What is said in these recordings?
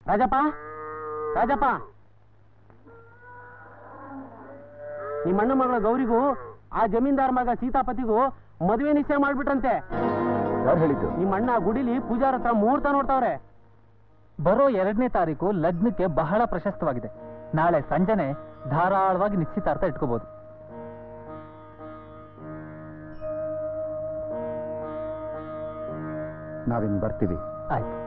ರಾಜಪ್ಪ ರಾಜಪ್ಪ ನಿಮ್ಮ ಅಣ್ಣ ಮಗಳ ಗೌರಿಗೂ ಆ ಜಮೀನ್ದಾರ್ ಮಗ ಸೀತಾಪತಿಗೂ ಮದುವೆ ನಿಶ್ಚಯ ಮಾಡ್ಬಿಟ್ರಂತೆ ಯಾರು ಹೇಳಿದ್ದು ನಿಮ್ಮ ಅಣ್ಣ ಗುಡಿಲಿ ಪೂಜಾರ ಹತ್ರ ಮುಹೂರ್ತ ನೋಡ್ತಾವ್ರೆ ಬರೋ ಎರಡನೇ ತಾರೀಕು ಲಗ್ನಕ್ಕೆ ಬಹಳ ಪ್ರಶಸ್ತವಾಗಿದೆ ನಾಳೆ ಸಂಜೆನೆ ಧಾರಾಳವಾಗಿ ನಿಶ್ಚಿತಾರ್ಥ ಇಟ್ಕೋಬಹುದು ನಾವಿನ್ ಬರ್ತೀವಿ ಆಯ್ತು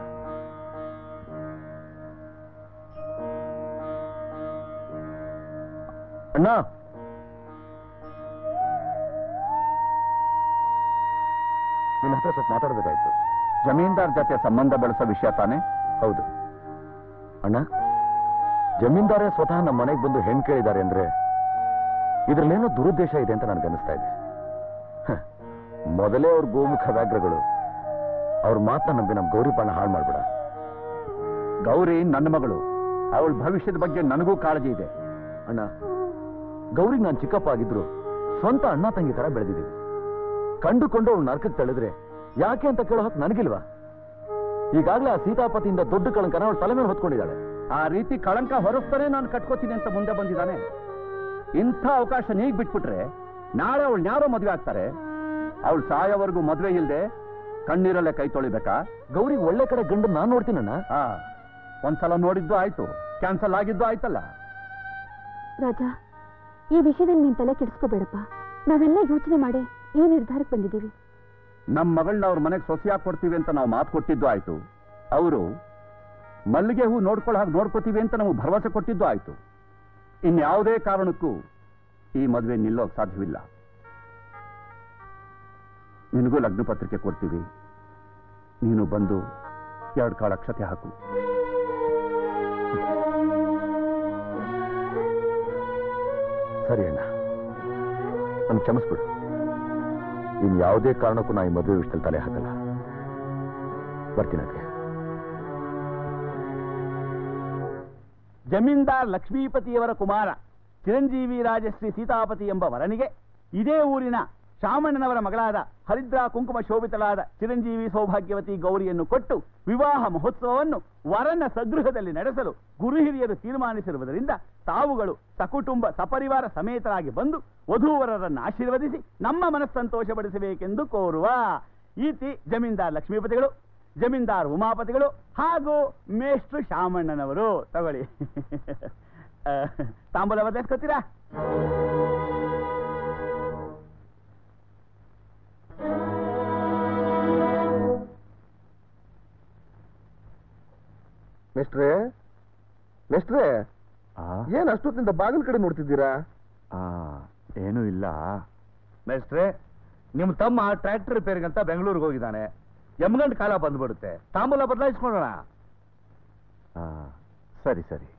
ಅಣ್ಣ ನಿನ್ನ ಹತ್ರ ಸ್ವಲ್ಪ ಮಾತಾಡ್ಬೇಕಾಯ್ತು ಜಮೀನ್ದಾರ್ ಜೊತೆ ಸಂಬಂಧ ಬೆಳೆಸೋ ವಿಷಯ ತಾನೇ ಹೌದು ಅಣ್ಣ ಜಮೀನ್ದಾರೇ ಸ್ವತಃ ನಮ್ಮ ಮನೆಗೆ ಬಂದು ಹೆಣ್ ಕೇಳಿದ್ದಾರೆ ಅಂದ್ರೆ ಇದ್ರಲ್ಲೇನೋ ದುರುದ್ದೇಶ ಇದೆ ಅಂತ ನನಗನ್ನಿಸ್ತಾ ಇದೆ ಹ, ಮೊದಲೇ ಅವ್ರ ಗೋಮುಖ ವ್ಯಾಘ್ರಗಳು ಅವ್ರ ಮಾತನ್ನ ನಂಬಿ ನಮ್ಮ ಗೌರಿ ಬಣ್ಣ ಹಾಳು ಮಾಡ್ಬೇಡ ಗೌರಿ ನನ್ನ ಮಗಳು ಅವಳ ಭವಿಷ್ಯದ ಬಗ್ಗೆ ನನಗೂ ಕಾಳಜಿ ಇದೆ ಅಣ್ಣ ಗೌರಿಗೆ ನಾನು ಚಿಕ್ಕಪ್ಪ ಆಗಿದ್ರು ಸ್ವಂತ ಅಣ್ಣ ತಂಗಿ ತರ ಬೆಳೆದಿದ್ದೀವಿ ಕಂಡುಕೊಂಡು ಅವಳು ನರಕಕ್ಕೆ ತಳೆದ್ರೆ ಯಾಕೆ ಅಂತ ಕೇಳೋ ಹಕ್ ನನಗಿಲ್ವಾ ಈಗಾಗಲೇ ಆ ಸೀತಾಪತಿಯಿಂದ ದೊಡ್ಡ ಕಳಂಕನ ಅವಳು ತಲೆ ಮೇಲೆ ಹೊತ್ಕೊಂಡಿದ್ದಾಳೆ ಆ ರೀತಿ ಕಳಂಕ ಹೊರಸ್ತಾನೆ ನಾನು ಕಟ್ಕೋತೀನಿ ಅಂತ ಮುಂದೆ ಬಂದಿದ್ದಾನೆ ಇಂಥ ಅವಕಾಶ ನೀಗ್ ಬಿಟ್ಬಿಟ್ರೆ ನಾಳೆ ಅವಳು ಯಾರೋ ಮದುವೆ ಆಗ್ತಾರೆ ಅವಳು ಸಾಯೋವರೆಗೂ ಮದುವೆ ಇಲ್ಲದೆ ಕಣ್ಣೀರಲ್ಲೇ ಕೈ ತೊಳಿಬೇಕಾ ಗೌರಿಗೆ ಒಳ್ಳೆ ಕಡೆ ಗಂಡು ನಾನು ನೋಡ್ತೀನಣ್ಣ ಆ ಒಂದ್ಸಲ ನೋಡಿದ್ದು ಆಯ್ತು ಕ್ಯಾನ್ಸಲ್ ಆಗಿದ್ದು ಆಯ್ತಲ್ಲ ರಾಜ ಈ ವಿಷಯದಲ್ಲಿ ನೀನ್ ತಲೆ ಕೆಡಿಸ್ಕೋಬೇಡಪ್ಪ ನಾವೆಲ್ಲ ಯೋಚನೆ ಮಾಡಿ ಈ ನಿರ್ಧಾರಕ್ಕೆ ಬಂದಿದ್ದೀವಿ ನಮ್ಮ ಮಗಳನ್ನ ಅವ್ರ ಮನೆಗೆ ಸೊಸೆಯಾಗಿ ಕೊಡ್ತೀವಿ ಅಂತ ನಾವು ಮಾತು ಕೊಟ್ಟಿದ್ದು ಆಯ್ತು ಅವರು ಮಲ್ಲಿಗೆ ಹೂ ನೋಡ್ಕೊಳ್ಳೋ ಹಾಗೆ ನೋಡ್ಕೋತೀವಿ ಅಂತ ನಮಗೆ ಭರವಸೆ ಕೊಟ್ಟಿದ್ದು ಆಯ್ತು ಇನ್ಯಾವುದೇ ಕಾರಣಕ್ಕೂ ಈ ಮದುವೆ ನಿಲ್ಲೋಕ್ ಸಾಧ್ಯವಿಲ್ಲ ನಿನಗೂ ಲಗ್ನ ಪತ್ರಿಕೆ ಕೊಡ್ತೀವಿ ನೀನು ಬಂದು ಎರಡು ಕಾಳ ಅಕ್ಷತೆ ಹಾಕು ಸರಿ ಅಣ್ಣ ನನ್ ಕ್ಷಮಿಸ್ಬಿಡು ಇನ್ ಯಾವುದೇ ಕಾರಣಕ್ಕೂ ನಾ ಈ ಮದುವೆ ವಿಷಯದಲ್ಲಿ ತಲೆ ಹಾಕಲ್ಲ ಬರ್ತೀನಿ ಅದಕ್ಕೆ ಜಮೀನ್ದಾರ್ ಲಕ್ಷ್ಮೀಪತಿಯವರ ಕುಮಾರ ಚಿರಂಜೀವಿ ರಾಜಶ್ರೀ ಸೀತಾಪತಿ ಎಂಬ ವರನಿಗೆ ಇದೇ ಊರಿನ ಶಾಮಣ್ಣನವರ ಮಗಳಾದ ಹರಿದ್ರಾ ಕುಂಕುಮ ಶೋಭಿತಳಾದ ಚಿರಂಜೀವಿ ಸೌಭಾಗ್ಯವತಿ ಗೌರಿಯನ್ನು ಕೊಟ್ಟು ವಿವಾಹ ಮಹೋತ್ಸವವನ್ನು ವರನ ಸಗೃಹದಲ್ಲಿ ನಡೆಸಲು ಗುರು ಹಿರಿಯರು ತೀರ್ಮಾನಿಸಿರುವುದರಿಂದ ತಾವುಗಳು ಸಕುಟುಂಬ ಸಪರಿವಾರ ಸಮೇತರಾಗಿ ಬಂದು ವಧೂವರರನ್ನು ಆಶೀರ್ವದಿಸಿ ನಮ್ಮ ಮನಸ್ಸಂತೋಷಪಡಿಸಬೇಕೆಂದು ಕೋರುವ ಈತಿ ಜಮೀನ್ದಾರ್ ಲಕ್ಷ್ಮೀಪತಿಗಳು ಜಮೀನ್ದಾರ್ ಉಮಾಪತಿಗಳು ಹಾಗೂ ಮೇಷ್ಟ್ರು ಶಾಮಣ್ಣನವರು ತಗೊಳ್ಳಿ ಆ, ತಾಂಬೂಲ ಬದಲಾಯಿಸ್ಕೊತೀರಾ ಮಿಸ್ಟ್ರೇ ಮಿಸ್ಟ್ರೇ ಏನ್ ಅಷ್ಟೊತ್ತಿಂದ ಬಾಗಿಲ ಕಡೆ ನೋಡ್ತಿದ್ದೀರಾ ಏನೂ ಇಲ್ಲ ಮೇಸ್ಟ್ರೆ ನಿಮ್ಮ ತಮ್ಮ ಟ್ರ್ಯಾಕ್ಟರ್ ರಿಪೇರಿಗಂತ ಬೆಂಗಳೂರಿಗೆ ಹೋಗಿದ್ದಾನೆ ಯಮಗಂಡ್ ಕಾಲ ಬಂದ್ಬಿಡುತ್ತೆ ತಾಂಬೂಲ ಬದಲಾಯಿಸ್ಕೊಳ್ಳೋಣ ಸರಿ ಸರಿ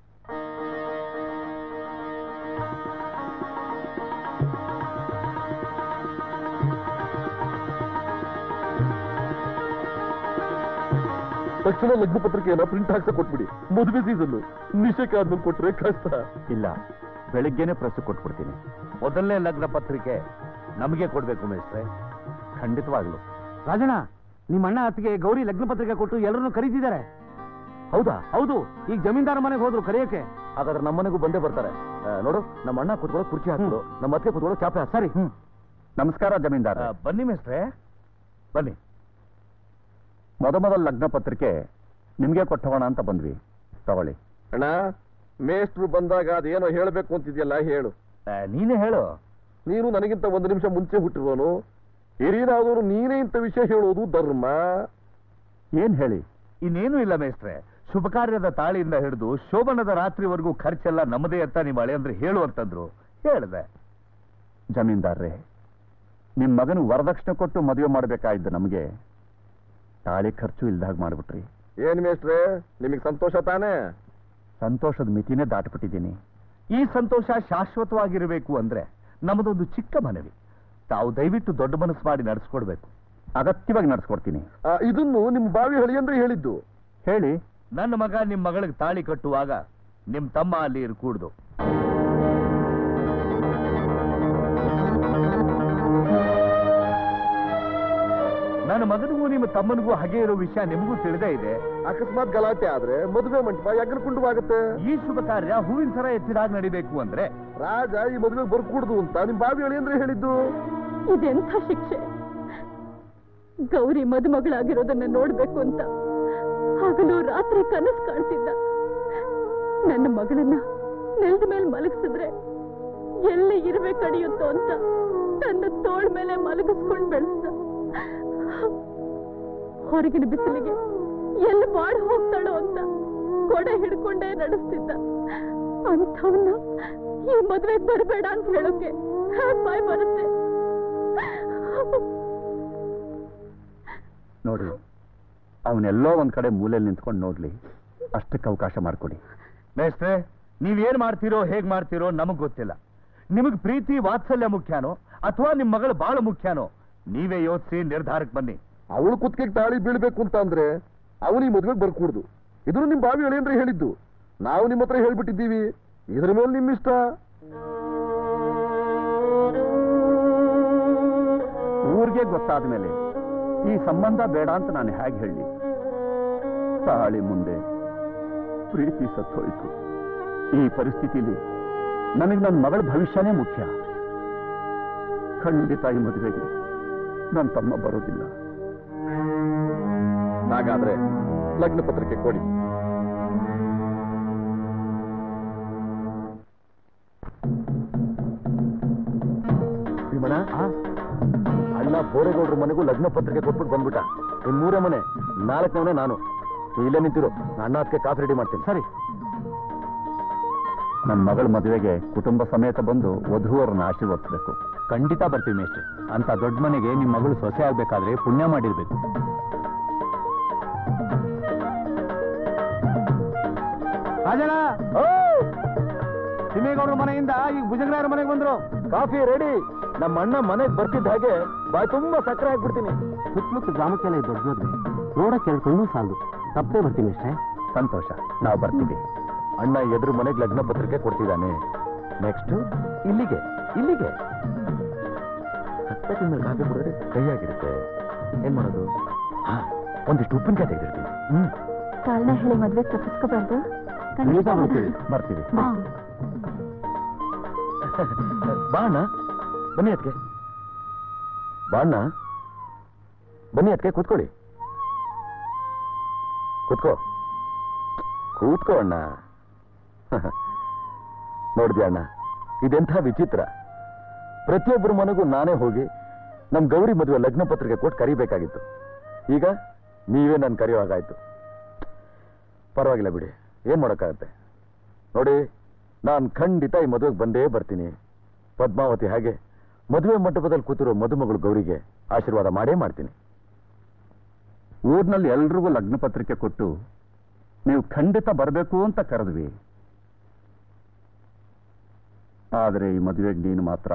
ತಕ್ಷಣ ಲಗ್ನ ಪತ್ರಿಕೆಯನ್ನ ಪ್ರಿಂಟ್ ಹಾಕ್ಸ ಕೊಟ್ಬಿಡಿ ಮದುವೆ ಸೀಸನ್ ನಿಶಕ್ಕೆ ಆದ್ಮೇಲೆ ಕೊಟ್ರೆ ಕಷ್ಟ ಇಲ್ಲ ಬೆಳಿಗ್ಗೆನೆ ಪ್ರೆಸ್ ಕೊಟ್ಬಿಡ್ತೀನಿ ಮೊದಲನೇ ಲಗ್ನ ಪತ್ರಿಕೆ ನಮಗೆ ಕೊಡ್ಬೇಕು ಮೇಸ್ಟ್ರೆ ಖಂಡಿತವಾಗ್ಲು ರಾಜಣ್ಣ ನಿಮ್ಮ ಅಣ್ಣ ಅತ್ತಿಗೆ ಗೌರಿ ಲಗ್ನ ಪತ್ರಿಕೆ ಕೊಟ್ಟು ಎಲ್ಲರನ್ನು ಕರೀತಿದ್ದಾರೆ ಹೌದಾ ಹೌದು ಈಗ ಜಮೀನ್ದಾರ ಮನೆಗೆ ಹೋದ್ರು ಕರೆಯೋಕೆ ಹಾಗಾದ್ರೆ ನಮ್ಮನೆಗೂ ಬಂದೇ ಬರ್ತಾರೆ ಆ, ನೋಡು ನಮ್ಮ ಅಣ್ಣ ಕೂತ್ಕೊಳ್ಳೋ ಕುರ್ಚಿ ಹಾಕ್ಬಿಡು ನಮ್ಮ ಅತ್ತೆ ಕೂತ್ಕೊಳ್ಳೋ ಚಾಪೆ ಹಾಕು. ಸರಿ ನಮಸ್ಕಾರ ಜಮೀನ್ದಾರ ಬನ್ನಿ ಮೇಸ್ಟ್ರೆ ಬನ್ನಿ ಮೊದಮೊದಲ ಲಗ್ನ ಪತ್ರಿಕೆ ನಿಮ್ಗೆ ಕೊಟ್ಟೋಣ ಅಂತ ಬಂದ್ವಿ ತಗೊಳ್ಳಿ ಅಣ್ಣ ಮೇಷ್ಟ್ರು ಬಂದಾಗ ಅದೇನೋ ಹೇಳಬೇಕು ಅಂತಿದ್ಯಲ್ಲ ಹೇಳು ನೀನೇ ಹೇಳು ನೀನು ನನಗಿಂತ ಒಂದು ನಿಮಿಷ ಮುಂಚೆ ಹುಟ್ಟಿರೋನು ಹಿರಿಯನಾದವನು ನೀನೇ ಇಂಥ ವಿಷಯ ಹೇಳೋದು ಧರ್ಮ ಏನ್ ಹೇಳಿ ಇನ್ನೇನು ಇಲ್ಲ ಮೇಸ್ಟ್ರೆ ಶುಭ ಕಾರ್ಯದ ತಾಳಿಯಿಂದ ಹಿಡಿದು ಶೋಭನದ ರಾತ್ರಿವರೆಗೂ ಖರ್ಚೆಲ್ಲ ನಮ್ಮದೇ ಅಂತ ನಿಮ್ಮ ಹಳೆ ಅಂದ್ರೆ ಹೇಳು ಅಂತಂದ್ರು ಹೇಳ್ದೆ ಜಮೀನ್ದಾರ್ರೆ ನಿಮ್ ಮಗನ ವರದಕ್ಷಿಣೆ ಕೊಟ್ಟು ಮದುವೆ ಮಾಡ್ಬೇಕಾಯ್ತು ನಮಗೆ ತಾಳಿ ಖರ್ಚು ಇಲ್ದಾಗ ಮಾಡ್ಬಿಟ್ರಿ ಏನ್ ಮೇಷ್ಟ್ರೆ ನಿಮಗೆ ಸಂತೋಷ ತಾನೇ ಸಂತೋಷದ ಮಿತಿನೇ ದಾಟ್ಬಿಟ್ಟಿದ್ದೀನಿ ಈ ಸಂತೋಷ ಶಾಶ್ವತವಾಗಿರಬೇಕು ಅಂದ್ರೆ ನಮ್ಮದೊಂದು ಚಿಕ್ಕ ಮನವಿ ತಾವು ದಯವಿಟ್ಟು ದೊಡ್ಡ ಮನಸ್ಸು ಮಾಡಿ ನಡೆಸ್ಕೊಡ್ಬೇಕು ಅಗತ್ಯವಾಗಿ ನಡೆಸ್ಕೊಡ್ತೀನಿ ಆ, ಇದನ್ನು ನಿಮ್ಮ ಬಾವಿ ಹಳಿಯಂದ್ರೆ ಹೇಳಿದ್ದು ಹೇಳಿ ನನ್ನ ಮಗ ನಿಮ್ ಮಗಳಿಗೆ ತಾಳಿ ಕಟ್ಟುವಾಗ ನಿಮ್ ತಮ್ಮ ಅಲ್ಲಿ ಇರ್ಕೂಡ್ದು ನನ್ನ ಮಗನಿಗೂ ನಿಮ್ಮ ತಮ್ಮನಿಗೂ ಹಾಗೆ ಇರೋ ವಿಷಯ ನಿಮಗೂ ತಿಳಿದೇ ಇದೆ ಅಕಸ್ಮಾತ್ ಗಲಾಟೆ ಆದ್ರೆ ಮದುವೆ ಮಂಟಪ ಯಜ್ಞಕುಂಡವಾಗುತ್ತೆ ಈ ಶುಭ ಕಾರ್ಯ ಹೂವಿನ ಸರ ಎತ್ತಿದಾಗ ನಡಿಬೇಕು ಅಂದ್ರೆ ರಾಜ ಈ ಮದುವೆಗೆ ಬರ್ಕೂಡ್ದು ಅಂತ ನಿಮ್ ಬಾವಿ ಹೇಳಿ ಅಂದ್ರೆ ಹೇಳಿದ್ದು ಇದೆಂಥ ಶಿಕ್ಷೆ ಗೌರಿ ಮದುಮಗಳಾಗಿರೋದನ್ನ ನೋಡ್ಬೇಕು ಅಂತ ಹಗಲು ರಾತ್ರಿ ಕನಸು ಕಾಣ್ತಿದ್ದ ನನ್ನ ಮಗಳನ್ನ ನೆಲದ ಮೇಲೆ ಮಲಗಿಸಿದ್ರೆ ಎಲ್ಲಿ ಇರುವೆ ಕಡಿಯುತ್ತೋ ಅಂತ ತನ್ನ ತೋಳ ಮೇಲೆ ಮಲಗಿಸ್ಕೊಂಡ್ ಬೆಳೆಸ್ದ ಹೊರಗಿನ ಬಿಸಿಲಿಗೆ ಎಲ್ಲಿ ಬಾಡ್ ಹೋಗ್ತಾಳೋ ಅಂತ ಕೊಡೆ ಹಿಡ್ಕೊಂಡೇ ನಡೆಸ್ತಿದ್ದ ಅಂಥವನ್ನ ಈ ಮದ್ವೆಗೆ ಬರಬೇಡ ಅಂತ ಹೇಳೋಕೆ ಹ್ಯಾಕ್ ಬಾಯ್ ಬರುತ್ತೆ ನೋಡಿ ಅವನೆಲ್ಲೋ ಒಂದ್ ಕಡೆ ಮೂಲೆಯಲ್ಲಿ ನಿಂತ್ಕೊಂಡು ನೋಡ್ಲಿ ಅಷ್ಟಕ್ಕೆ ಅವಕಾಶ ಮಾಡ್ಕೊಡಿ ಮೇಸ್ಟ್ರೆ ನೀವೇನ್ ಮಾಡ್ತೀರೋ ಹೇಗ್ ಮಾಡ್ತೀರೋ ನಮಗ್ ಗೊತ್ತಿಲ್ಲ ನಿಮಗ್ ಪ್ರೀತಿ ವಾತ್ಸಲ್ಯ ಮುಖ್ಯಾನೋ ಅಥವಾ ನಿಮ್ ಮಗಳು ಬಾಳ ಮುಖ್ಯಾನೋ ನೀವೇ ಯೋಚಿಸಿ ನಿರ್ಧಾರಕ್ಕೆ ಬನ್ನಿ ಅವಳು ಕುತ್ತಿಗೆ ತಾಳಿ ಬೀಳ್ಬೇಕು ಅಂತ ಅಂದ್ರೆ ಅವನು ಈ ಮದುವೆಗೆ ಬರ್ಕೂಡ್ದು ಇದನ್ನು ನಿಮ್ ಬಾವಿ ಹೇಳಿ ಅಂದ್ರೆ ಹೇಳಿದ್ದು ನಾವು ನಿಮ್ಮ ಹತ್ರ ಹೇಳ್ಬಿಟ್ಟಿದ್ದೀವಿ ಇದ್ರ ಮೇಲೆ ನಿಮ್ ಇಷ್ಟ ಊರಿಗೆ ಗೊತ್ತಾದ ಮೇಲೆ ಈ ಸಂಬಂಧ ಬೇಡ ಅಂತ ನಾನು ಹೇಗೆ ಹೇಳಿ ತಾಳಿ ಮುಂದೆ ಪ್ರೀತಿ ಸತ್ತೋಯ್ತು ಈ ಪರಿಸ್ಥಿತಿಲಿ ನನಗೆ ನನ್ನ ಮಗಳ ಭವಿಷ್ಯನೇ ಮುಖ್ಯ ಖಂಡಿತ ಈ ಮದುವೆಗೆ ನನ್ನ ತಮ್ಮ ಬರೋದಿಲ್ಲ ಹಾಗಾದ್ರೆ ಲಗ್ನ ಪತ್ರಿಕೆ ಕೊಡಿ ಭೀಮಣ್ಣ ಅಣ್ಣ ಬೋರೇಗೌಡ್ರ ಮನೆಗೂ ಲಗ್ನ ಪತ್ರಿಕೆ ಕೊಟ್ಬಿಟ್ಟು ಬಂದ್ಬಿಟ್ಟ ಇನ್ ಮೂರೇ ಮನೆ ನಾಲ್ಕನೇ ನಾನು ನೀ ಇಲ್ಲೇ ನಿಂತಿರು ಅಣ್ಣ ಅದಕ್ಕೆ ಕಾಫಿ ರೆಡಿ ಮಾಡ್ತೀನಿ ಸರಿ ನನ್ನ ಮಗಳ ಮದುವೆಗೆ ಕುಟುಂಬ ಸಮೇತ ಬಂದು ವಧುವರನ್ನ ಆಶೀರ್ವದಿಸಬೇಕು ಖಂಡಿತ ಬರ್ತೀವಿ ಮೇಷ್ಟ್ರೆ ಅಂತ ದೊಡ್ಡ ಮನೆಗೆ ನಿಮ್ಮ ಮಗಳು ಸೊಸೆ ಆಗ್ಬೇಕಾದ್ರೆ ಪುಣ್ಯ ಮಾಡಿರ್ಬೇಕು ರಾಜಣ್ಣ ತಿಮ್ಮೇಗೌಡ್ರ ಮನೆಯಿಂದ ಈಗ ಭುಜಂಗರಾಯರ ಮನೆಗೆ ಬಂದ್ರು ಕಾಫಿ ರೆಡಿ ನಮ್ಮ ಅಣ್ಣ ಮನೆಗೆ ಬರ್ತಿದ್ದ ಹಾಗೆ ಬಾಯ್ ತುಂಬಾ ಸಕ್ಕರೆ ಹಾಕ್ಬಿಡ್ತೀನಿ ಸುತ್ತಮುತ್ತ ಗ್ರಾಮಕ್ಕೆಲ್ಲ ಇದು ದೊಡ್ಡ ಮದುವೆ ನೋಡಕ್ಕೆ ಎರಡು ಕಣ್ಣು ಸಾಲದು ತಪ್ಪೇ ಬರ್ತೀನಿ ಅಷ್ಟೇ ಸಂತೋಷ ನಾವು ಬರ್ತೀವಿ ಅಣ್ಣ ಎದುರು ಮನೆಗೆ ಲಗ್ನ ಪತ್ರಿಕೆ ಕೊಡ್ತಿದ್ದಾನೆ ನೆಕ್ಸ್ಟ್ ಇಲ್ಲಿಗೆ ಇಲ್ಲಿಗೆ ಸಕ್ಕರೆ ತಿಂದ್ಮೇಲೆ ಕಾಫಿ ಕುಡಿದ್ರೆ ಕೈಯಾಗಿರುತ್ತೆ ಏನ್ ಮಾಡೋದು ಹಾ ಒಂದಿಷ್ಟು ಉಪ್ಪಿನಕಾಯಿ ತೆಗೆದಿರ್ತೀನಿ ಹ್ಮ್ ಕಾರಣ ಹೇಳಿ ಮದ್ವೆ ತಪ್ಪಿಸ್ಕೋಬಾರ್ದು ಖಂಡಿತ ಬರ್ತೀವಿ. ಬರ್ತೀವಿ ಹಾ. ಬಾ ಅಣ್ಣ ಬನ್ನಿ ಅದಕ್ಕೆ ಬಾ ಅಣ್ಣ ಬನ್ನಿ ಅದಕ್ಕೆ ಕೂತ್ಕೊಳ್ಳಿ ಕೂತ್ಕೋ ಕೂತ್ಕೋ ಅಣ್ಣ ನೋಡಿದ್ಯಾ ಅಣ್ಣ ಇದೆಂಥ ವಿಚಿತ್ರ ಪ್ರತಿಯೊಬ್ಬರ ಮನೆಗೂ ನಾನೇ ಹೋಗಿ ನಮ್ ಗೌರಿ ಮದುವೆ ಲಗ್ನ ಪತ್ರಿಕೆ ಕೊಟ್ಟು ಕರಿಬೇಕಾಗಿತ್ತು ಈಗ ನೀವೇ ನಾನು ಕರೆಯೋ ಹಾಗಾಯ್ತು ಪರವಾಗಿಲ್ಲ ಬಿಡಿ ಏನ್ ಮಾಡೋಕ್ಕಾಗತ್ತೆ ನೋಡಿ ನಾನು ಖಂಡಿತ ಈ ಮದುವೆಗೆ ಬಂದೇ ಬರ್ತೀನಿ ಪದ್ಮಾವತಿ ಹಾಗೆ ಮದುವೆ ಮಂಟಪದಲ್ಲಿ ಕೂತಿರೋ ಮದುಮಗಳು ಗೌರಿಗೆ ಆಶೀರ್ವಾದ ಮಾಡೇ ಮಾಡ್ತೀನಿ ಊರಿನಲ್ಲಿ ಎಲ್ರಿಗೂ ಲಗ್ನ ಪತ್ರಿಕೆ ಕೊಟ್ಟು ನೀವು ಖಂಡಿತ ಬರಬೇಕು ಅಂತ ಕರೆದ್ವಿ ಆದರೆ ಈ ಮದುವೆಗೆ ನೀನು ಮಾತ್ರ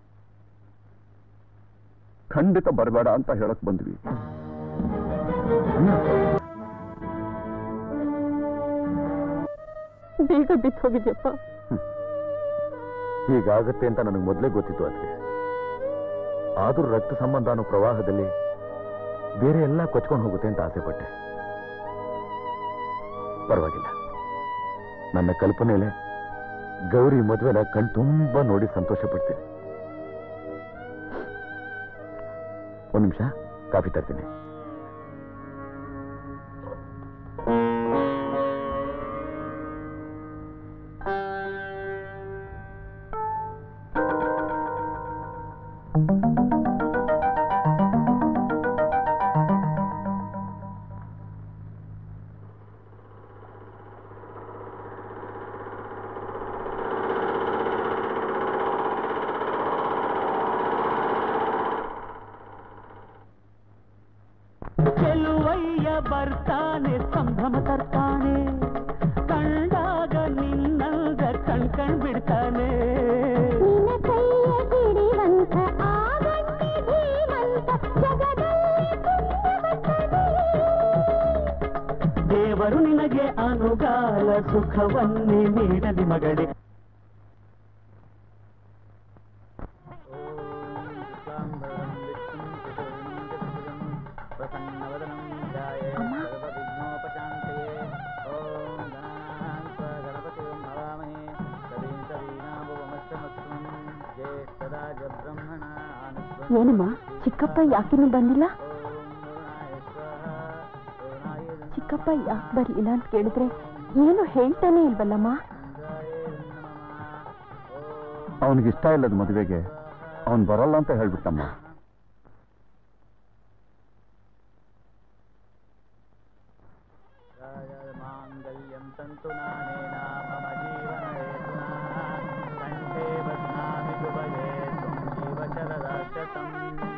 ಖಂಡಿತ ಬರಬೇಡ ಅಂತ ಹೇಳಕ್ ಬಂದ್ವಿ ಬೇಗ ಬಿತ್ತು ಹೋಗಿದ್ಯಪ್ಪ ಹೀಗಾಗತ್ತೆ ಅಂತ ನನಗೆ ಮೊದಲೇ ಗೊತ್ತಿತ್ತು ಅದಕ್ಕೆ ಆದರೂ ರಕ್ತ ಸಂಬಂಧ ಅನ್ನೋ ಪ್ರವಾಹದಲ್ಲಿ ಬೇರೆ ಎಲ್ಲ ಕೊಚ್ಕೊಂಡು ಹೋಗುತ್ತೆ ಅಂತ ಆಸೆ ಪಟ್ಟೆ ಪರವಾಗಿಲ್ಲ ನನ್ನ ಕಲ್ಪನೆಯಲ್ಲೇ ಗೌರಿ ಮದುವೆನ ಕಣ್ ತುಂಬಾ ನೋಡಿ ಸಂತೋಷ ಪಡ್ತೀನಿ ಒಂದು ನಿಮಿಷ ಕಾಫಿ ತರ್ತೀನಿ ಚೆಲುವಯ್ಯ ಬರ್ತಾನೆ ಸಂಭ್ರಮ ತರ್ತಾನೆ ಕಂಡಾಗ ನಿನ್ನಲ್ದ ಕಣ್ ಕಣ್ ಬಿಡ್ತಾನೆ ನಿನ್ನ ಕೈಯ ಹಿಡಿವಂತ ಆ ಗಂಟೆ ಧೀಮಂತ ಜಗದಲ್ಲಿ ಪುಣ್ಯವತನೇ. ದೇವರು ನಿನಗೆ ಅನುಗಾಲ ಸುಖವನ್ನೇ ನೀಡಲಿ ಮಗಳೇ ಏನಮ್ಮ ಚಿಕ್ಕಪ್ಪ ಯಾಕಿನ್ನೂ ಬಂದಿಲ್ಲ ಚಿಕ್ಕಪ್ಪ ಯಾಕೆ ಬರ್ಲಿಲ್ಲ ಅಂತ ಕೇಳಿದ್ರೆ ಏನು ಹೇಳ್ತಾನೆ ಇಲ್ವಲ್ಲಮ್ಮ ಅವನಿಗೆ ಇಷ್ಟ ಇಲ್ಲದ ಮದುವೆಗೆ ಅವನು ಬರಲ್ಲ ಅಂತ ಹೇಳ್ಬಿಟ್ಟಮ್ಮ ಮಾಂಗಲ್ಯಂ ತಂತು ನಾನೇನ ಮಮ ಜೀವನ ಹೇತುನಾ ಕಂಠೇ ಬಧ್ನಾಮಿ ಶುಭಗೆ ತ್ವಂ ಜೀವ ಶರದಾಶತಂ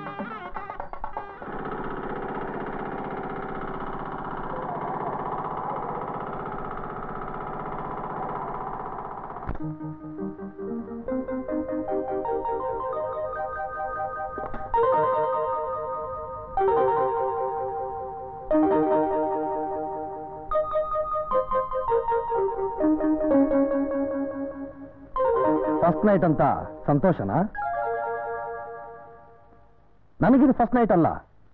ಫಸ್ಟ್ ನೈಟ್ ಅಂತ ಸಂತೋಷನಾ ನನಗಿದು ಫಸ್ಟ್ ನೈಟ್ ಅಲ್ಲ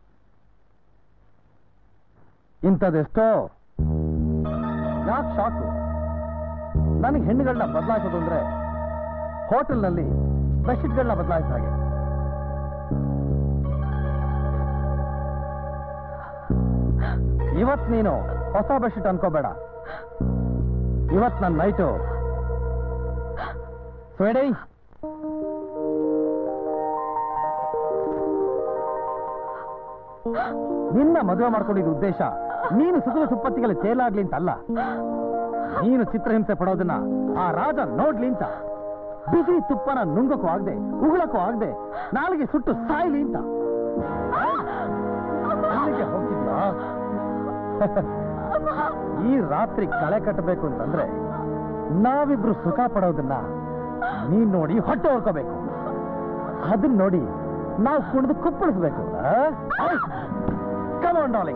ಇಂಥದೆಷ್ಟೋ ಯಾಕೆ ಶಾಕು ನನಗೆ ಹೆಣ್ಣುಗಳನ್ನ ಬದಲಾಯಿಸೋದು ಅಂದ್ರೆ ಹೋಟೆಲ್ನಲ್ಲಿ ಬೆಡ್ಶೀಟ್ಗಳನ್ನ ಬದಲಾಯಿಸ ಹಾಗೆ ಇವತ್ ನೀನು ಹೊಸ ಬೆಡ್ಶೀಟ್ ಅನ್ಕೋಬೇಡ ಇವತ್ ನನ್ನ ನೈಟು ಸ್ವೇಡೈ ನಿನ್ನ ಮದುವೆ ಮಾಡ್ಕೊಂಡಿದ್ದ ಉದ್ದೇಶ ನೀನು ಸುಖದ ಸುಪ್ಪತ್ತಿಗೆಲ್ಲ ಚೇಲಾಗ್ಲಿ ಅಂತ ಅಲ್ಲ ನೀನು ಚಿತ್ರಹಿಂಸೆ ಪಡೋದನ್ನ ಆ ರಾಜ ನೋಡ್ಲಿ ಅಂತ ಬಿಸಿ ತುಪ್ಪನ ನುಂಗಕ್ಕೂ ಆಗದೆ ಉಗುಳಕ್ಕೂ ಆಗದೆ ನಾಳೆಗೆ ಸುಟ್ಟು ಸಾಯ್ಲಿ ಅಂತ ಅಲ್ಲಿಗೆ ಹೋಗ್ತಿದ್ಯಾ ಈ ರಾತ್ರಿ ಕಳೆ ಕಟ್ಟಬೇಕು ಅಂತಂದ್ರೆ ನಾವಿಬ್ರು ಸುಖ ಪಡೋದನ್ನ ನೀನ್ ನೋಡಿ ಹೊಟ್ಟೆ ಹೊರ್ಕೋಬೇಕು ಅದನ್ನ ನೋಡಿ ನಾವು ಕುಣಿದು ಕುಪ್ಪಳಿಸ್ಬೇಕು ಕಮಾಂಡ್